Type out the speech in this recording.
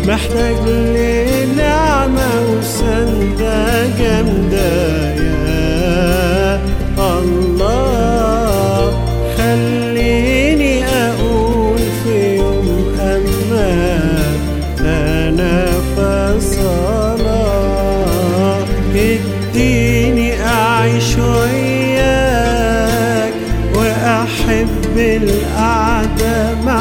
محتاج لنعمة وسندة جامدة يا الله خليني أقول في يوم أما أنا فصلاة اديني أعيش وياك وأحب القعدة